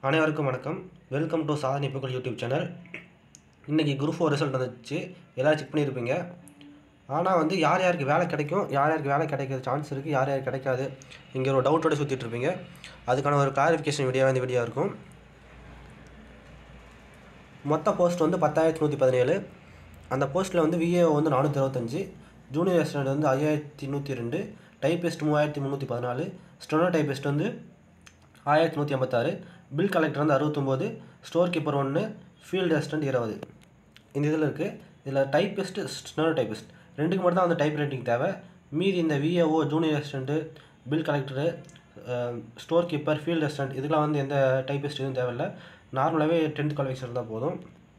அனைவருக்கும் வணக்கம் welcome to சாதனை புகழ் யூடியூப் சேனல் இன்றைக்கி குரூப் ஃபோர் ரிசல்ட் வந்துச்சு எல்லோரும் செக் பண்ணியிருப்பீங்க ஆனால் வந்து யார் யாருக்கு வேலை கிடைக்கும் யார் யாருக்கு வேலை கிடைக்கிற சான்ஸ் இருக்குது யார் யாருக்கு கிடைக்காது இங்கே ஒரு டவுட்டோட சுற்றிட்டு இருப்பீங்க அதுக்கான ஒரு கிளாரிஃபிகேஷன் வீடியோவாக இந்த வீடியோ இருக்கும் மொத்த போஸ்ட் வந்து பத்தாயிரத்தி நூற்றி பதினேழு அந்த போஸ்ட்டில் வந்து விஏஓ வந்து நானூற்றி அறுபத்தஞ்சு ஜூனியர் அசிஸ்டன்ட் வந்து ஐயாயிரத்தி நூற்றி ரெண்டு டைபிஸ்ட் மூவாயிரத்தி முந்நூற்றி பதினாலு ஸ்டெனோ டைபிஸ்ட் வந்து ஆயிரத்தி நூற்றி ஐம்பத்தாறு பில் கலெக்டர் வந்து அறுபத்தொம்போது ஸ்டோர் கீப்பர் ஒன்று ஃபீல்டு அசிஸ்டன்ட் இருபது இந்த இதில் இருக்குது இதில் டைப்பிஸ்ட் ஸ்டெனோ டைப்பிஸ்ட் ரெண்டுக்கு மட்டும் தான் வந்து டைப் ரைட்டிங் தேவை மீதி இந்த VAO junior assistant bill collector store keeper field assistant இதுக்கெலாம் வந்து எந்த டைப்பிஸ்ட் எதுவும் தேவையில்லை நார்மலாகவே டென்த் குவாலிஃபிகேஷன் இருந்தால் போதும்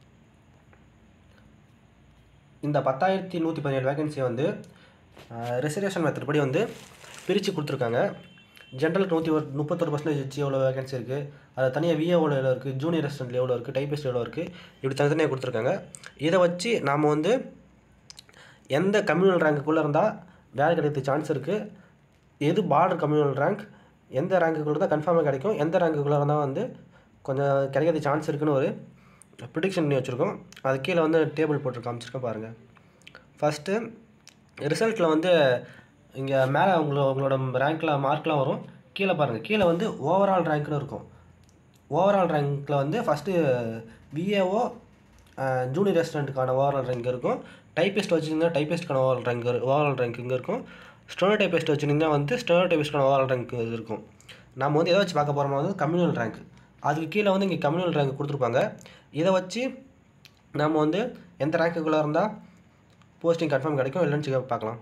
இந்த பத்தாயிரத்தி நூற்றி பதினேழு வேகன்சியை வந்து ரிசர்வேஷன் மெத்தட் படி வந்து பிரித்து கொடுத்துருக்காங்க ஜென்ரலுக்கு நூற்றி ஒரு முப்பத்தொரு பர்சன்டேஜ் வச்சு எவ்வளோ வேகன்சி இருக்குது அது தனியாக விஏஓவில் எவ்வளோ இருக்குது ஜூனியர் அசிஸ்டன்ட்ல எவ்வளோ இருக்குது டைபிஸ்ட் எவ்வளோ இருக்குது இப்படி தனித்தனியாக கொடுத்துருக்காங்க இதை வச்சு நாம் வந்து எந்த கம்யூனல் ரேங்க்குள்ளே இருந்தால் வேலை கிடைக்கிறதுக்கு சான்ஸ் இருக்குது எது பார்டர் கம்யூனல் ரேங்க் எந்த ரேங்க்குள்ளே இருந்தால் கன்ஃபார்மாக கிடைக்கும் எந்த ரேங்க்குள்ளே இருந்தால் வந்து கொஞ்சம் கிடைக்கிறதுக்கு சான்ஸ் இருக்குன்னு ஒரு ப்ரிடிக்ஷன் பண்ணி வச்சுருக்கோம் அது கீழே வந்து டேபிள் போட்டு காமிச்சிருக்கேன் பாருங்கள் ஃபஸ்ட்டு ரிசல்ட்டில் வந்து இங்கே மேலே உங்களோட உங்களோட ரேங்க்கில் மார்க்லாம் வரும் கீழே பாருங்கள் கீழே வந்து ஓவரால் ரேங்க்னு இருக்கும் ஓவரால் ரேங்க்கில் வந்து ஃபஸ்ட்டு விஏஓ ஜூனியர் ரெஸ்டாரண்ட்டுக்கான ஓவரால் ரேங்க் இருக்கும் டைபிஸ்ட் வச்சுருந்தீங்கன்னா டைபிஸ்ட்கான ஓவரால் ரேங்க் ஓவரால் ரேங்க் இங்கே இருக்கும் ஸ்டோனோ டைபிஸ்ட் வச்சுருந்தீங்கன்னா வந்து ஸ்டோனோ டைபிஸ்ட்கான ஓவரால் ரேங்க் இது இருக்கும் நம்ம வந்து எதை வச்சு பார்க்க போகிறோம்னா வந்து கம்யூனல் ரேங்க் அதுக்கு கீழே வந்து இங்கே கம்யூனல் ரேங்க் கொடுத்துருப்பாங்க இதை வச்சு நம்ம வந்து எந்த ரேங்க்குள்ளே இருந்தால் போஸ்டிங் கன்ஃபார்ம் கிடைக்கும் இல்லைன்னு சொல்லி பார்க்கலாம்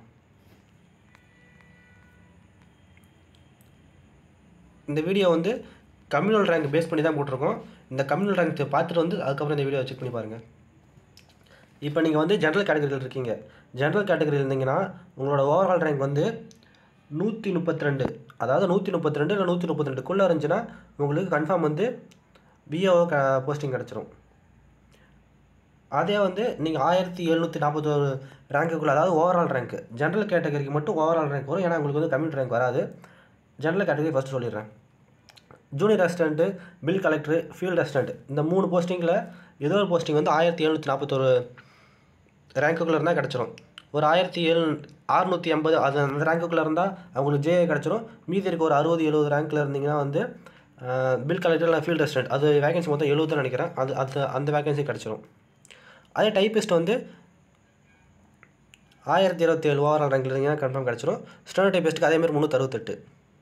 இந்த வீடியோ வந்து கம்யூனல் ரேங்க் பேஸ் பண்ணி தான் போட்டிருக்கோம் இந்த கம்யூனல் ரேங்க் பார்த்துட்டு வந்து அதுக்கப்புறம் இந்த வீடியோ செக் பண்ணி பாருங்கள் இப்போ நீங்கள் வந்து ஜென்ரல் கேட்டகரியில் இருக்கீங்க ஜென்ரல் கேட்டகரியில் இருந்தீங்கன்னா உங்களோட ஓவரால் ரேங்க் வந்து நூற்றி முப்பத்தி ரெண்டு அதாவது நூற்றி முப்பத்தி ரெண்டு இல்லை நூற்றி முப்பத்தி ரெண்டுக்குள்ளே இருந்துச்சுன்னா உங்களுக்கு கன்ஃபார்ம் வந்து பிஓ க போஸ்டிங் கிடச்சிரும் அதே வந்து நீங்கள் ஆயிரத்தி எழுநூற்றி நாற்பத்தோரு ரேங்க்குள்ளே அதாவது ஓவரால் ரேங்க்கு ஜென்ரல் கேட்டகரிக்கு மட்டும் ஓவரால் ரேங்க் வரும் ஏன்னா உங்களுக்கு வந்து கம்யூனிட்டி ரேங்க் வராது ஜென்ரல் கேட்டகரி ஃபஸ்ட்டு சொல்லிடுறேன் junior assistant bill collector field assistant இந்த மூணு போஸ்டிங்கில் ஏதோ ஒரு போஸ்டிங் வந்து ஆயிரத்தி எழுநூற்றி நாற்பத்தோரு ரேங்க்குள்ளே இருந்தால் கிடச்சிரும் ஒரு ஆயிரத்தி ஏழு அறுநூற்றி ஐம்பது அது அந்த ரேங்க்குள்ளே இருந்தால் அவங்களுக்கு ஜே கிடச்சிரும் மீதி இருக்க ஒரு அறுபது எழுபது ரேங்க்கில் இருந்தீங்கன்னா வந்து பில் கலெக்டர் இல்லை ஃபீல்டு அசிஸ்டன்ட் அது வேகன்சி மொத்தம் எழுபதுன்னு நினைக்கிறேன் அது அது அந்த வேகன்சி கிடச்சிரும் அதே டைப்பிஸ்ட் வந்து ஆயிரத்தி இருபத்தி ஏழு ஓவரால் ரேங்கில் இருந்தீங்கன்னா கன்ஃபார்ம் கிடச்சிரும் ஸ்டோனோ டைப்பிஸ்ட்டுக்கு அதேமாதிரி முந்நூற்றி அறுபத்தெட்டு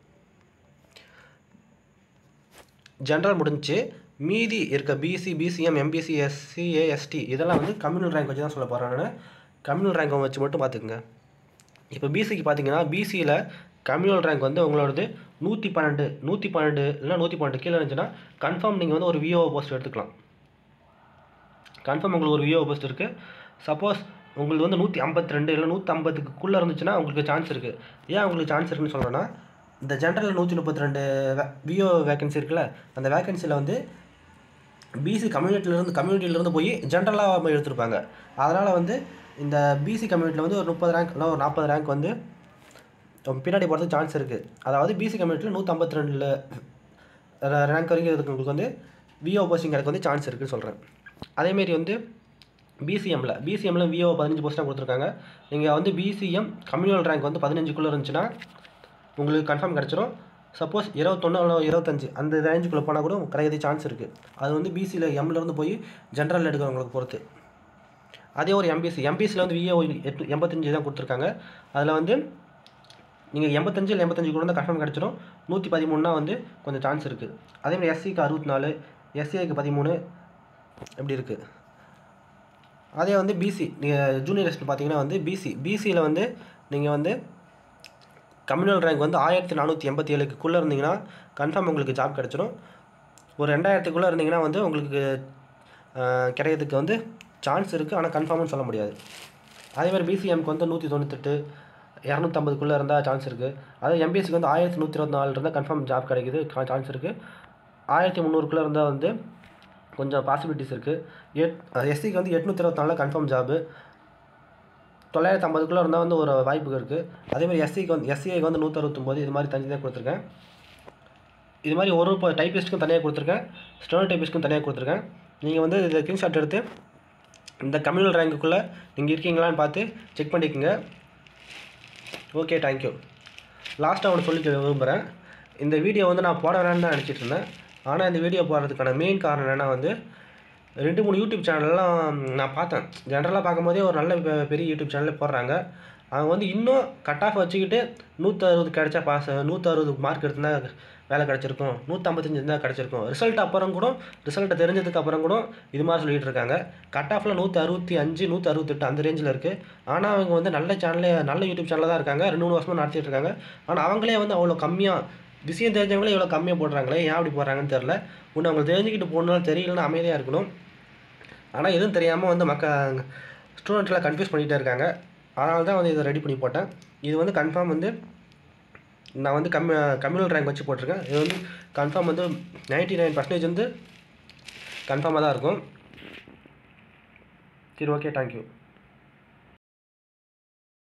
ஜென்ரல் முடிஞ்சு மீதி இருக்க BC BCM MBC SC AST இதெல்லாம் வந்து கம்யூனல் ரேங்க் வச்சு தான் சொல்ல போகிறேன் நான் கம்யூனல் ரேங்க் வச்சு மட்டும் பார்த்துக்குங்க இப்போ பிசிக்கு பார்த்தீங்கன்னா பிசியில் கம்யூனல் ரேங்க் வந்து உங்களோடது நூற்றி பன்னெண்டு நூற்றி பன்னெண்டு இல்லைனா நூற்றி பன்னெண்டு கீழே இருந்துச்சுன்னா கன்ஃபார்ம் நீங்கள் வந்து ஒரு விஓ போஸ்ட் எடுத்துக்கலாம் கன்ஃபார்ம் உங்களுக்கு ஒரு விஓ போஸ்ட் இருக்குது சப்போஸ் உங்களுக்கு வந்து நூற்றி ஐம்பத்தி ரெண்டு இல்லை நூற்றி ஐம்பதுக்குள்ளே இருந்துச்சுன்னா உங்களுக்கு சான்ஸ் இருக்குது ஏன் உங்களுக்கு சான்ஸ் இருக்குன்னு சொல்கிறேன்னா இந்த ஜென்ரலில் நூற்றி முப்பத்தி ரெண்டு விஓ வேகன்சி இருக்குல்ல அந்த வேகன்சியில் வந்து பிசி கம்யூனிட்டிலேருந்து கம்யூனிட்டியிலேருந்து போய் ஜென்ரலாக எடுத்திருப்பாங்க அதனால் வந்து இந்த பிசி கம்யூனிட்டியில் வந்து ஒரு முப்பது ரேங்க் இல்லை ஒரு நாற்பது ரேங்க் வந்து பின்னாடி போகிறதுக்கு சான்ஸ் இருக்குது அதாவது பிசி கம்யூனிட்டியில் நூற்றம்பத்தி ரெண்டில் ரேங்க் வரைக்கும் இருக்கிறவங்களுக்கு வந்து விஓ போஸ்டிங் எனக்கு வந்து சான்ஸ் இருக்குன்னு சொல்கிறேன் அதேமாரி வந்து பிசிஎம்மில் பிசிஎம்மில் விஓ பதினஞ்சு போஸ்ட்டாக கொடுத்துருக்காங்க நீங்கள் வந்து பிசிஎம் கம்யூனல் ரேங்க் வந்து பதினஞ்சுக்குள்ளே இருந்துச்சுன்னா உங்களுக்கு கன்ஃபார்ம் கிடச்சிரும் சப்போஸ் இருபத்தொன்று இல்லை இருபத்தஞ்சு அந்த ரேஞ்சுக்குள்ளே போனால் கூட கிடைக்கிறது சான்ஸ் இருக்குது அது வந்து பிசியில் எம்லேருந்து போய் ஜென்ரல் எடுக்கிறவங்களுக்கு பொறுத்து அதே ஒரு எம்பிசி எம்பிசியில் வந்து விஏஓ எட்டு எண்பத்தஞ்சு தான் கொடுத்துருக்காங்க அதில் வந்து நீங்கள் எண்பத்தஞ்சு இல்லை எண்பத்தஞ்சு கூட தான் கன்ஃபார்ம் கிடச்சிரும் நூற்றி பதிமூணுனா வந்து கொஞ்சம் சான்ஸ் இருக்குது அதேமாதிரி எஸ்சிக்கு அறுபத்தி நாலு எஸ்சிஐக்கு பதிமூணு இப்படி இருக்குது அதே வந்து பிசி நீங்கள் ஜூனியர் எஸ்ட் பார்த்தீங்கன்னா வந்து பிசி பிசியில் வந்து நீங்கள் வந்து கம்யூனல் ரேங்க் வந்து ஆயிரத்தி நானூற்றி எண்பத்தி ஏழுக்குள்ளே இருந்தீங்கன்னா கன்ஃபார்ம் உங்களுக்கு ஜாப் கிடச்சிரும் ஒரு ரெண்டாயிரத்துக்குள்ளே இருந்தீங்கன்னா வந்து உங்களுக்கு கிடைக்கிறதுக்கு வந்து சான்ஸ் இருக்குது ஆனால் கன்ஃபார்ம்னு சொல்ல முடியாது அதேமாதிரி பிசிஎம்க்கு வந்து நூற்றி தொண்ணூத்தெட்டு இரநூத்தம்பதுக்குள்ளே இருந்தால் சான்ஸ் இருக்குது அதே எம்பிஎஸ்சிக்கு வந்து ஆயிரத்தி நூற்றி இருபத்தி நாலு இருந்தால் கன்ஃபார்ம் ஜாப் கிடைக்குது சான்ஸ் இருக்குது ஆயிரத்தி முந்நூறுக்குள்ளே இருந்தால் வந்து கொஞ்சம் பாசிபிலிட்டிஸ் இருக்குது எட் எஸ்சிக்கு வந்து எட்நூற்றி இருபத்தி நாலில் கன்ஃபார்ம் ஜாபு தொள்ளாயிரத்தி ஐம்பதுக்குள்ளே இருந்தால் வந்து ஒரு வாய்ப்பு இருக்குது அதேமாதிரி எஸ்சிக்கு வந்து எஸ்சிஐக்கு வந்து நூற்றறுபத்தொம்போது இது மாதிரி தனி தான் கொடுத்துருக்கேன் இது மாதிரி ஒரு இப்போ டைப்பிஸ்ட்டுக்கும் தனியாக கொடுத்துருக்கேன் ஸ்டோனோ டைப்பிஸ்ட்டுக்கும் தனியாக கொடுத்துருக்கேன் நீங்கள் வந்து இதை ஸ்க்ரீன்ஷாட் எடுத்து இந்த கம்யூனல் ரேங்குக்குள்ளே நீங்கள் இருக்கீங்களான்னு பார்த்து செக் பண்ணிக்கோங்க ஓகே தேங்க்யூ லாஸ்ட்டாக ஒன்று சொல்லிக்க விரும்புகிறேன் இந்த வீடியோ வந்து நான் போட வேணாம்னு தான் நினச்சிட்டு இருந்தேன் ஆனால் இந்த வீடியோ போடுறதுக்கான மெயின் காரணம் என்னென்னா வந்து ரெண்டு மூணு யூடியூப் சேனல்லாம் நான் பார்த்தேன் ஜென்ரலாக பார்க்கும்போதே ஒரு நல்ல பெ- பெரிய யூடியூப் சேனலே போடுறாங்க அவங்க வந்து இன்னும் கட் ஆஃப் வச்சுக்கிட்டு நூற்றி அறுபது கிடைச்சா பாஸ் நூற்றி அறுபது மார்க் எடுத்திருந்தா வேலை கிடச்சிருக்கும் நூற்றம்பத்தஞ்சு இருந்தால் கிடச்சிருக்கும் ரிசல்ட் அப்புறம் கூட ரிசல்ட்டை தெரிஞ்சதுக்கு அப்புறம் கூட இது மாதிரி சொல்லிட்டு இருக்காங்க கட் ஆஃபில் நூற்றி அறுபத்தி அஞ்சு நூற்றி அறுபத்தெட்டு அந்த ரேஞ்சில் இருக்குது ஆனால் அவங்க வந்து நல்ல சேனலே நல்ல யூடியூப் சேனலில் தான் இருக்காங்க ரெண்டு மூணு வருஷமாக நடத்திட்டு இருக்காங்க ஆனால் அவங்களே வந்து அவ்வளோ கம்மியாக விஷயம் தெரிஞ்சவங்களே இவ்வளோ கம்மியாக போடுறாங்களே ஏன் அப்படி போடுறாங்கன்னு தெரில ஒன்று அவங்களுக்கு தெரிஞ்சுக்கிட்டு போடணும் தெரியலன்னு அமைதியாக இருக்கணும் ஆனால் எதுவும் தெரியாமல் வந்து மக்க ஸ்டூடெண்ட்லாம் கன்ஃபியூஸ் பண்ணிகிட்டே இருக்காங்க அதனால தான் வந்து இதை ரெடி பண்ணி போட்டேன் இது வந்து கன்ஃபார்ம் வந்து நான் வந்து கம்மி கம்யூனல் ரேங்க் வச்சு போட்டிருக்கேன் இது வந்து கன்ஃபார்ம் வந்து நைன்ட்டி நைன் பர்சன்டேஜ் வந்து கன்ஃபார்மாக தான் இருக்கும் சரி ஓகே தேங்க்யூ